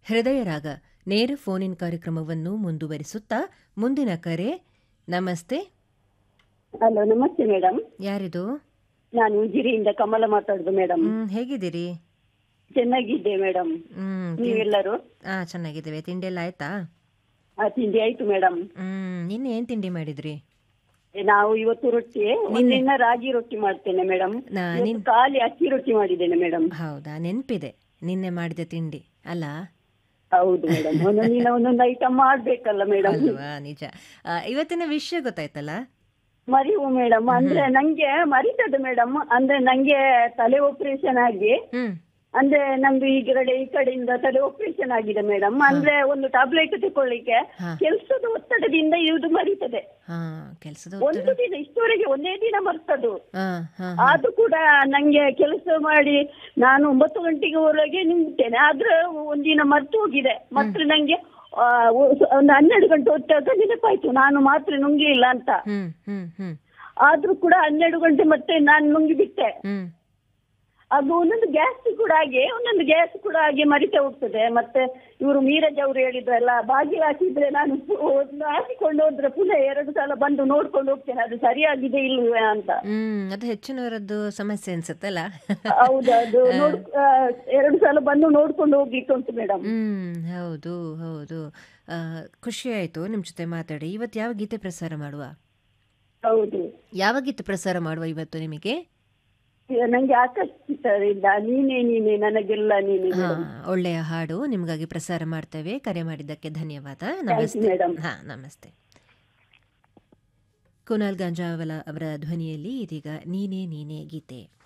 ಹೃದಯ ರಾಗ ನೇರ ಫೋನ್ ಇನ್ ಕಾರ್ಯಕ್ರಮವನ್ನು ಮುಂದುವರಿಸುತ್ತಾ ಮುಂದಿನ ಕರೆ ನಮಸ್ತೆ ಹಲೋ ನಮಸ್ತೆ ಮೇಡಮ್ ಯಾರಿದು ನಾನು ಉಜಿರಿಯಿಂದ ಕಮಲ ಮಾತಾಡುದು ಮೇಡಮ್ ಹ್ಮ್ ಹೇಗಿದ್ದೀರಿ ಚೆನ್ನಾಗಿದ್ದೆ ಮೇಡಮ್ ಹ್ಮ್ ನೀವೆಲ್ಲರೂ ಆ ಚೆನ್ನಾಗಿದ್ದೇವೆ ತಿಂಡಿ ಎಲ್ಲ ಆಯ್ತಾ ಆ ತಿಂಡಿ ಆಯ್ತು ಮೇಡಮ್ ಹ್ಮ್ ನಿನ್ನೆ ಏನ್ ತಿಂಡಿ ಮಾಡಿದ್ರಿ ನಾವು ಇವತ್ತು ರೊಟ್ಟಿ ಒಂದಿನ ರಾಗಿ ರೊಟ್ಟಿ ಮಾಡ್ತೇನೆ ಮೇಡಮ್ ನಾ- ಇವತ್ತು ಖಾಲಿ ಅಕ್ಕಿ ರೊಟ್ಟಿ ಮಾಡಿದ್ದೇನೆ ಮೇಡಮ್ ಹೌದಾ ನೆನ್ಪಿದೆ ನಿನ್ನೆ ಮಾಡಿದ ತಿಂಡಿ ಅಲ್ಲ ಹೌದು ಮೇಡಮ್ ಒಂದೊಂದಿನ ಒಂದೊಂದು ಐಟಮ್ ಮಾಡ್ಬೇಕಲ್ಲ ಮೇಡಮ್ ಅಲ್ವಾ ನಿಜ ಆ, ಇವತ್ತಿನ ವಿಷಯ ಗೊತ್ತಾಯ್ತಲ್ಲ ಮರಿವು ಮೇಡಮ್ ಅಂದ್ರೆ ನಂಗೆ ಮರಿತದೆ ಮೇಡಮ್ ಅಂದ್ರೆ ನಂಗೆ ತಲೆ ಆಪರೇಷನ್ ಆಗಿ ಹ್ಮ್ ಅಂದ್ರೆ ನಮ್ದು ಈ ಕಡೆ ಈ ಕಡೆಯಿಂದ ತಲೆ ಆಪರೇಷನ್ ಆಗಿದೆ ಮೇಡಮ್ ಅಂದ್ರೆ ಒಂದು ಟ್ಯಾಬ್ಲೆಟ್ ತಗೊಳ್ಳಿಕ್ಕೆ ಹಾ. ಕೆಲಸದ ಒತ್ತಡದಿಂದ ಇದು ಮರಿತದೆ ಹಾ ಕೆಲ್ಸದ ಒಂದು ದಿನ ಇಷ್ಟವರೆಗೆ ಒಂದೇ ದಿನ ಬರ್ತದು ಹಾ ಹಾ ಅದು ಕೂಡ ನಂಗೆ ಕೆಲಸ ಮಾಡಿ ನಾನು ಒಂಬತ್ತು ಗಂಟೆಗೆ ಹೊರಗೆ ನಿಂತೇನೆ ಆದ್ರೆ ಒಂದಿನ ಮರ್ತು ಹೋಗಿದೆ ಮತ್ತೆ ನಂಗೆ ಆ, ಒ- ಒಂದು ಹನ್ನೆರಡು ಗಂಟೆ ಹೊತ್ತಾಗ ನೆನಪಾಯ್ತು ನಾನು ಮಾತ್ರ ನುಂಗ್ಲಿಲ್ಲ ಅಂತ ಹ್ಮ್ ಹ್ಮ್ ಹ್ಮ್ ಆದ್ರೂ ಕೂಡ ಹನ್ನೆರಡು ಗಂಟೆ ಮತ್ತೆ ನಾನು ನುಂಗಿ ಬಿಟ್ಟೆ ಹ್ಮ್ ಅದು ಒಂದೊಂದು ಗ್ಯಾಸ್ ಕೂಡ ಹಾಗೆ ಒಂದೊಂದು ಗ್ಯಾಸ್ ಕೂಡ ಹಾಗೆ ಮರಿತಾ ಹೋಗ್ತದೆ ಮತ್ತೆ ಇವರು ಮೀರಜ್ ಅವರು ಹೇಳಿದ್ರಲ್ಲ ಬಾಗಿಲು ಹಾಕಿದ್ರೆ ನಾನು ಪು- ಒಂದು ಹಾಕಿಕೊಂಡು ಹೋದ್ರೆ ಪುನಃ ಎರಡು ಸಲ ಬಂದು ನೋಡ್ಕೊಂಡು ಹೋಗ್ತೇನೆ ಅದು ಸರಿಯಾಗಿದೆ ಇಲ್ವೇ ಅಂತ ಹ್ಮ್ ಅದು ಹೆಚ್ಚಿನವರದ್ದು ಸಮಸ್ಯೆ ಅನ್ಸುತ್ತಲ್ಲ ಹೌದೌದು ನೋಡ್ ಆ, ಎರಡು ಸಲ ಬಂದು ನೋಡ್ಕೊಂಡು ಹೋಗ್ಲಿಕ್ಕೆ ಉಂಟು ಮೇಡಮ್ ಹ್ಮ್ ಹೌದು ಹೌದು ಆ, ಖುಷಿ ಆಯ್ತು ನಿಮ್ ಜೊತೆ ಮಾತಾಡಿ ಇವತ್ತು ಯಾವ ಗೀತೆ ಪ್ರಸಾರ ಮಾಡುವ ಹೌದು ಯಾವ ಗೀತೆ ಪ್ರಸಾರ ಮಾಡುವ ಇವತ್ತು ನಿಮಗೆ ಈಗ ನಂಗೆ ಆಕರ್ಷಿತರಿಂದ ನೀನೇ ನೀನೆ ನನಗೆಲ್ಲ ನೀನೆ ಹಾ ಮೇಡಮ್ ಒಳ್ಳೆಯ ಹಾಡು ನಿಮಗಾಗಿ ಪ್ರಸಾರ ಮಾಡ್ತೇವೆ ಕರೆ ಮಾಡಿದ್ದಕ್ಕೆ ಧನ್ಯವಾದ ಥ್ಯಾಂಕ್ ಯು ನಮಸ್ತೆ ಮೇಡಮ್ ಹಾ ನಮಸ್ತೆ ಕುನಾಲ್ ಗಾಂಜಾವಲ ಅವರ ಧ್ವನಿಯಲ್ಲಿ ಇದೀಗ ನೀನೇ ನೀನೇ ಗೀತೆ